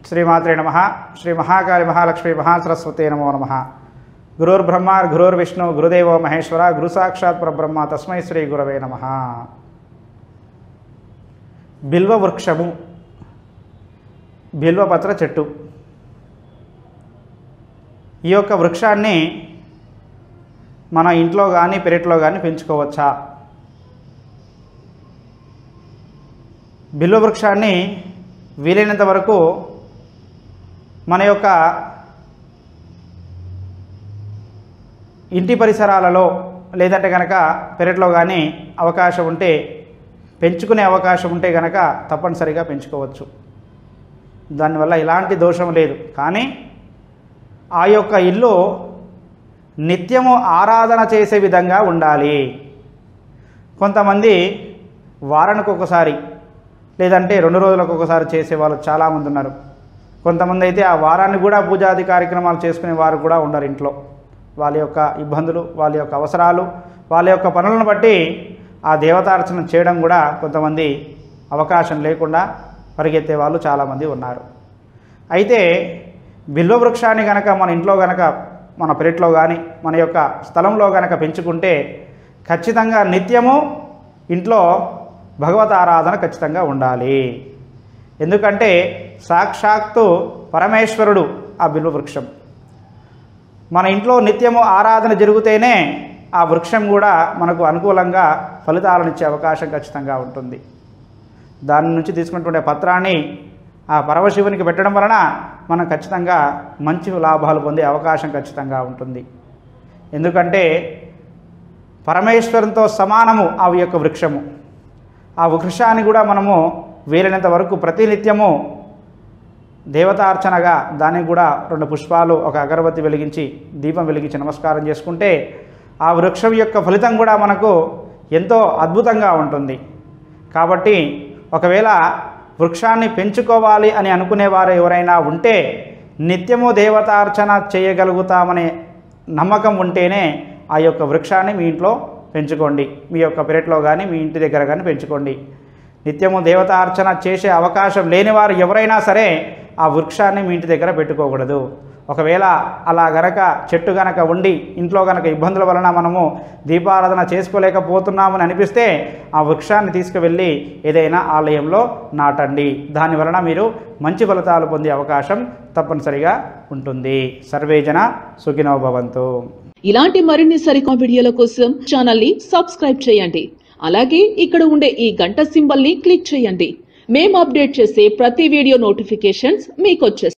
శ్రీమాత్రే నమ శ్రీ మహాకాళి మహాలక్ష్మి మహాసరస్వతే నమో నమ గురుర్బ్రహ్మ గురుర్విష్ణు గురుదేవో మహేశ్వర గురు సాక్షాత్ పరబ్రహ్మ తస్మై శ్రీ గురవే నమ బిల్వ వృక్షము బిల్వపత్ర చెట్టు ఈ యొక్క వృక్షాన్ని మన ఇంట్లో కానీ పెరట్లో కానీ పెంచుకోవచ్చా బిల్వ వృక్షాన్ని వీలైనంత వరకు మన యొక్క ఇంటి పరిసరాలలో లేదంటే కనుక పెరట్లో కానీ అవకాశం ఉంటే పెంచుకునే అవకాశం ఉంటే కనుక తప్పనిసరిగా పెంచుకోవచ్చు దానివల్ల ఎలాంటి దోషం లేదు కానీ ఆ యొక్క ఇల్లు నిత్యము ఆరాధన చేసే విధంగా ఉండాలి కొంతమంది వారానికి ఒకసారి లేదంటే రెండు రోజులకు ఒకసారి చేసే వాళ్ళు చాలామంది ఉన్నారు కొంతమంది అయితే ఆ వారాన్ని కూడా పూజాది కార్యక్రమాలు చేసుకునే వారు కూడా ఉండరు ఇంట్లో వాళ్ళ యొక్క ఇబ్బందులు వాళ్ళ యొక్క అవసరాలు వాళ్ళ యొక్క పనులను బట్టి ఆ దేవతార్చన చేయడం కూడా కొంతమంది అవకాశం లేకుండా పరిగెత్తే వాళ్ళు చాలామంది ఉన్నారు అయితే బిల్వ వృక్షాన్ని కనుక మన ఇంట్లో కనుక మన పెరట్లో కానీ మన యొక్క స్థలంలో కనుక పెంచుకుంటే ఖచ్చితంగా నిత్యము ఇంట్లో భగవత్ ఆరాధన ఖచ్చితంగా ఉండాలి ఎందుకంటే సాక్షాత్తు పరమేశ్వరుడు ఆ బిల్వ వృక్షం మన ఇంట్లో నిత్యము ఆరాధన జరిగితేనే ఆ వృక్షం కూడా మనకు అనుకూలంగా ఫలితాలను ఇచ్చే అవకాశం ఖచ్చితంగా ఉంటుంది దాని నుంచి తీసుకున్నటువంటి పత్రాన్ని ఆ పరమశివునికి పెట్టడం వలన మనం ఖచ్చితంగా మంచి లాభాలు పొందే అవకాశం ఖచ్చితంగా ఉంటుంది ఎందుకంటే పరమేశ్వరంతో సమానము ఆ యొక్క వృక్షము ఆ వృక్షాన్ని కూడా మనము వీలైనంత వరకు ప్రతినిత్యము దేవతార్చనగా దానికి కూడా రెండు పుష్పాలు ఒక అగరబత్తి వెలిగించి దీపం వెలిగించి నమస్కారం చేసుకుంటే ఆ వృక్షం యొక్క ఫలితం కూడా మనకు ఎంతో అద్భుతంగా ఉంటుంది కాబట్టి ఒకవేళ వృక్షాన్ని పెంచుకోవాలి అని అనుకునేవారు ఎవరైనా ఉంటే నిత్యము దేవతార్చన చేయగలుగుతామనే నమ్మకం ఉంటేనే ఆ యొక్క వృక్షాన్ని మీ ఇంట్లో పెంచుకోండి మీ యొక్క పెరట్లో కానీ మీ ఇంటి దగ్గర కానీ పెంచుకోండి నిత్యము దేవతార్చన చేసే అవకాశం లేని వారు ఎవరైనా సరే ఆ వృక్షాన్ని మీ ఇంటి దగ్గర పెట్టుకోకూడదు ఒకవేళ అలా గనక చెట్టు గనక ఉండి ఇంట్లో గనక ఇబ్బందుల వలన మనము దీపారాధన చేసుకోలేకపోతున్నామని అనిపిస్తే ఆ వృక్షాన్ని తీసుకువెళ్ళి ఏదైనా ఆలయంలో నాటండి దాని వలన మీరు మంచి ఫలితాలు పొందే అవకాశం తప్పనిసరిగా ఉంటుంది సర్వేజన సుఖినో భవంతు ఇలాంటి మరిన్ని సరికొత్త వీడియోల కోసం ఛానల్ ని సబ్స్క్రైబ్ చేయండి అలాగే ఇక్కడ ఉండే ఈ గంట సింబల్ ని క్లిక్ చేయండి మేము అప్డేట్ చేసే ప్రతి వీడియో నోటిఫికేషన్స్ మీకు